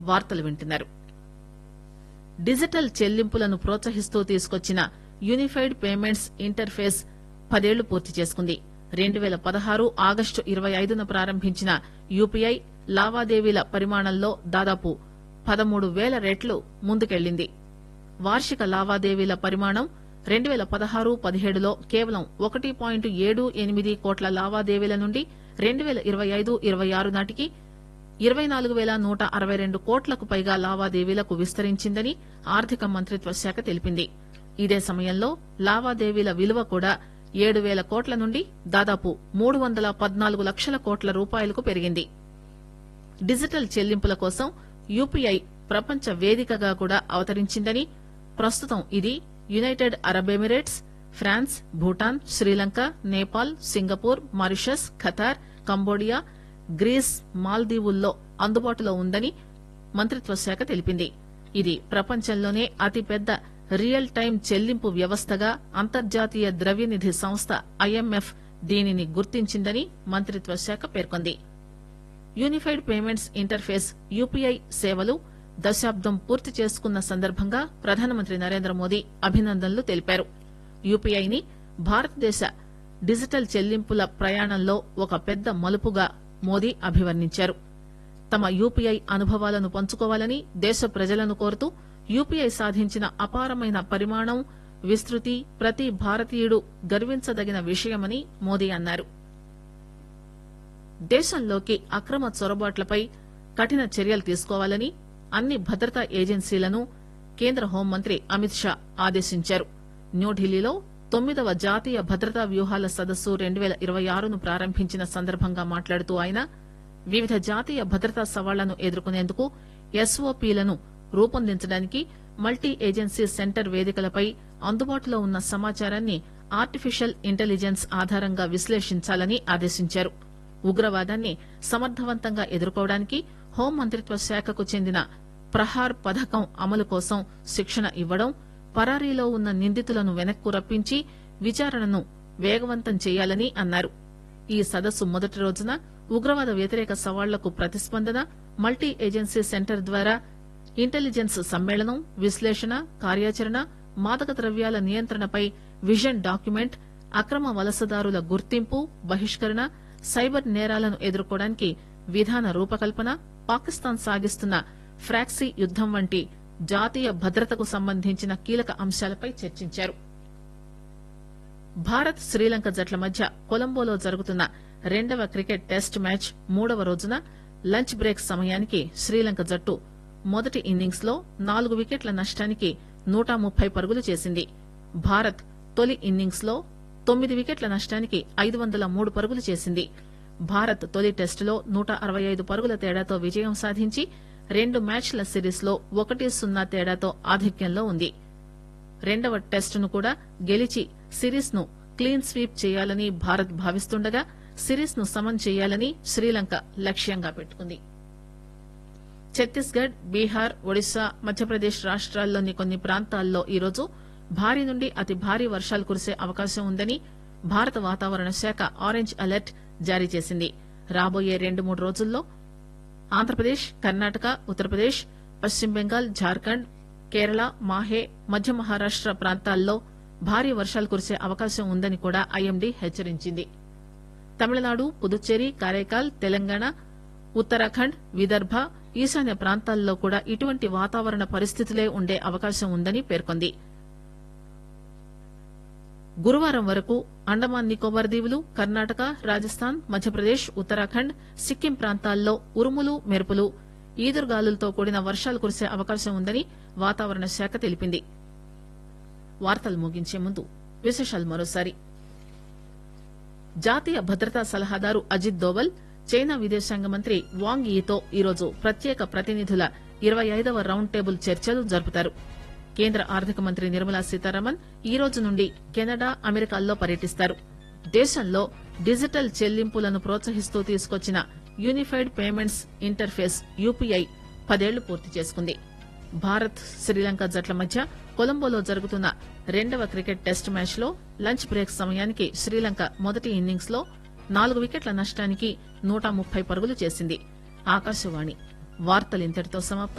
వార్తలు వింటున్నారు డిజిటల్ చెల్లింపులను ప్రోత్సహిస్తూ తీసుకొచ్చిన యూనిఫైడ్ పేమెంట్స్ ఇంటర్ఫేస్ పదేళ్లు పూర్తి చేసుకుంది రెండు పేల పదహారు ఆగస్టు ఇరవై ఐదున ప్రారంభించిన యూపీఐ లావాదేవీల పరిమాణంలో దాదాపు పదమూడు పేల రెట్లు ముందుకెళ్లింది వార్షిక లావాదేవీల పరిమాణం రెండు పేల పదహారు పదిహేడులో కేవలం ఒకటి పాయింట్ ఏడు ఎనిమిది కోట్ల లావాదేవీల నుండి రెండు పేల ఇరవై ఐదు ఇరవై ఆరు నాటికి ఇరవై నాలుగు పేల నూట అరవై రెండు కోట్లకు పైగా లావాదేవీలకు విస్తరించిందని ఆర్థిక మంత్రిత్వ శాఖ తెలిపింది ఇదే సమయంలో లావాదేవీల విలువ కూడా ఏడు పేల కోట్ల నుండి దాదాపు మూడు వందల పద్నాలుగు లక్షల కోట్ల రూపాయలకు పెరిగింది డిజిటల్ చెల్లింపుల కోసం యూపీఐ ప్రపంచ వేదికగా కూడా అవతరించిందని ప్రస్తుతం ఇది United Arab Emirates France Bhutan Sri Lanka Nepal Singapore Mauritius Qatar Cambodia Greece మాల్దీవుల్లో అందుబాటులో ఉందని మంత్రిత్వ శాఖ తెలిపింది ఇది ప్రపంచంలోనే అతిపెద్ద రియల్ టైం చెల్లింపు వ్యవస్థగా అంతర్జాతీయ ద్రవ్యనిధి సంస్థ ఐఎంఎఫ్ దీనిని గుర్తించిందని మంత్రిత్వ శాఖ పేర్కొంది యూనిఫైడ్ పేమెంట్స్ ఇంటర్ఫేస్ యూపీఐ సేవలు దశాబ్దం పూర్తి చేసుకున్న సందర్భంగా ప్రధానమంత్రి నరేంద్ర మోదీ అభినందనలు తెలిపారు యూపీఐని భారతదేశ డిజిటల్ చెల్లింపుల ప్రయాణంలో ఒక పెద్ద మలుపుగా మోదీ అభివర్ణించారు తమ యూపీఐ అనుభవాలను పంచుకోవాలని దేశ ప్రజలను కోరుతూ యూపీఐ సాధించిన అపారమైన పరిమాణం విస్తృతి ప్రతి భారతీయుడు గర్వించదగిన విషయమని మోదీ అన్నారు దేశంలోకి అక్రమ చొరబాట్లపై కఠిన చర్యలు తీసుకోవాలని అన్ని భద్రతా ఏజెన్సీలను కేంద్ర హోంమంత్రి అమిత్ షా ఆదేశించారు న్యూఢిల్లీలో తొమ్మిదవ జాతీయ భద్రతా వ్యూహాల సదస్సు రెండు పేల ఇరవై ఆరును ప్రారంభించిన సందర్భంగా మాట్లాడుతూ ఆయన వివిధ జాతీయ భద్రతా సవాళ్లను ఎదుర్కొనేందుకు ఎస్ఓపీలను రూపొందించడానికి మల్టీ ఏజెన్సీ సెంటర్ వేదికలపై అందుబాటులో ఉన్న సమాచారాన్ని ఆర్టిఫిషియల్ ఇంటెలిజెన్స్ ఆధారంగా విశ్లేషించాలని ఆదేశించారు ఉగ్రవాదాన్ని సమర్థవంతంగా ఎదుర్కోవడానికి హోం మంత్రిత్వ శాఖకు చెందిన ప్రహార్ పథకం అమలు కోసం శిక్షణ ఇవ్వడం పరారీలో ఉన్న నిందితులను వెనక్కు రప్పించి విచారణను వేగవంతం చేయాలని అన్నారు ఈ సదస్సు మొదటి రోజున ఉగ్రవాద వ్యతిరేక సవాళ్లకు ప్రతిస్పందన మల్టీ ఏజెన్సీ సెంటర్ ద్వారా ఇంటెలిజెన్స్ సమ్మేళనం విశ్లేషణ కార్యాచరణ మాదక ద్రవ్యాల నియంత్రణపై విజన్ డాక్యుమెంట్ అక్రమ వలసదారుల గుర్తింపు బహిష్కరణ సైబర్ నేరాలను ఎదుర్కోవడానికి విధాన రూపకల్పన పాకిస్తాన్ సాగిస్తున్న ఫ్రాక్సీ యుద్దం వంటి జాతీయ భద్రతకు సంబంధించిన కీలక అంశాలపై చర్చించారు భారత్ శ్రీలంక జట్ల మధ్య కొలంబోలో జరుగుతున్న రెండవ క్రికెట్ టెస్ట్ మ్యాచ్ మూడవ రోజున లంచ్ బ్రేక్ సమయానికి శ్రీలంక జట్టు మొదటి ఇన్నింగ్స్ లో నాలుగు వికెట్ల నష్టానికి నూట ముప్పై పరుగులు చేసింది భారత్ తొలి ఇన్నింగ్స్ లో తొమ్మిది వికెట్ల నష్టానికి ఐదు వందల మూడు పరుగులు చేసింది భారత్ తొలి టెస్టులో నూట అరవై ఐదు పరుగుల తేడాతో విజయం సాధించి రెండు మ్యాచ్ల సిరీస్ లో ఒకటి సున్నా తేడాతో ఆధిక్యంలో ఉంది రెండవ టెస్టును కూడా గెలిచి సిరీస్ ను క్లీన్ స్వీప్ చేయాలని భారత్ భావిస్తుండగా సిరీస్ ను సమన్ చేయాలని శ్రీలంక లక్ష్యంగా పెట్టుకుంది ఛత్తీస్గఢ్ బీహార్ ఒడిశా మధ్యప్రదేశ్ రాష్ట్రాల్లోని కొన్ని ప్రాంతాల్లో ఈరోజు భారీ నుండి అతి భారీ వర్షాలు కురిసే అవకాశం ఉందని భారత వాతావరణ శాఖ ఆరెంజ్ అలర్ట్ జారీ చేసింది రాబోయే రెండు మూడు రోజుల్లో ఆంధ్రప్రదేశ్ కర్ణాటక ఉత్తరప్రదేశ్ పశ్చిమ బెంగాల్ జార్ఖండ్ కేరళ మాహే మధ్య మహారాష్ట ప్రాంతాల్లో భారీ వర్షాలు కురిసే అవకాశం ఉందని కూడా ఐఎండీ హెచ్చరించింది తమిళనాడు పుదుచ్చేరి కారైకాల్ తెలంగాణ ఉత్తరాఖండ్ విదర్భ ఈశాన్య ప్రాంతాల్లో కూడా ఇటువంటి వాతావరణ పరిస్థితులే ఉండే అవకాశం ఉందని పేర్కొంది గురువారం వరకు అండమాన్ నికోబార్ దీవులు కర్ణాటక రాజస్థాన్ మధ్యప్రదేశ్ ఉత్తరాఖండ్ సిక్కిం ప్రాంతాల్లో ఉరుములు మెరుపులు ఈదురుగాలులతో కూడిన వర్షాలు కురిసే అవకాశం ఉందని వాతావరణ శాఖ తెలిపింది వార్తలు ముగించే ముందు విశేషాలు మరోసారి జాతీయ భద్రతా సలహాదారు అజిత్ దోవల్ చైనా విదేశాంగ మంత్రి వాంగ్ యీతో ఈరోజు ప్రత్యేక ప్రతినిధుల ఇరవై ఐదవ రౌండ్ టేబుల్ చర్చలు జరుపుతారు కేంద్ర ఆర్థిక మంత్రి నిర్మలా సీతారామన్ ఈ రోజు నుండి కెనడా అమెరికాల్లో పర్యటిస్తారు దేశంలో డిజిటల్ చెల్లింపులను ప్రోత్సహిస్తూ తీసుకొచ్చిన యూనిఫైడ్ పేమెంట్స్ ఇంటర్ఫేస్ యూపీఐ పదేళ్లు పూర్తి చేసుకుంది భారత్ శ్రీలంక జట్ల మధ్య కొలంబోలో జరుగుతున్న రెండవ క్రికెట్ టెస్ట్ మ్యాచ్ లో లంచ్ బ్రేక్ సమయానికి శ్రీలంక మొదటి ఇన్నింగ్స్ లో నాలుగు వికెట్ల నష్టానికి నూట ముప్పై పరుగులు చేసింది ఆకాశవాణి వార్తలు ఇంతటితో సమాప్తం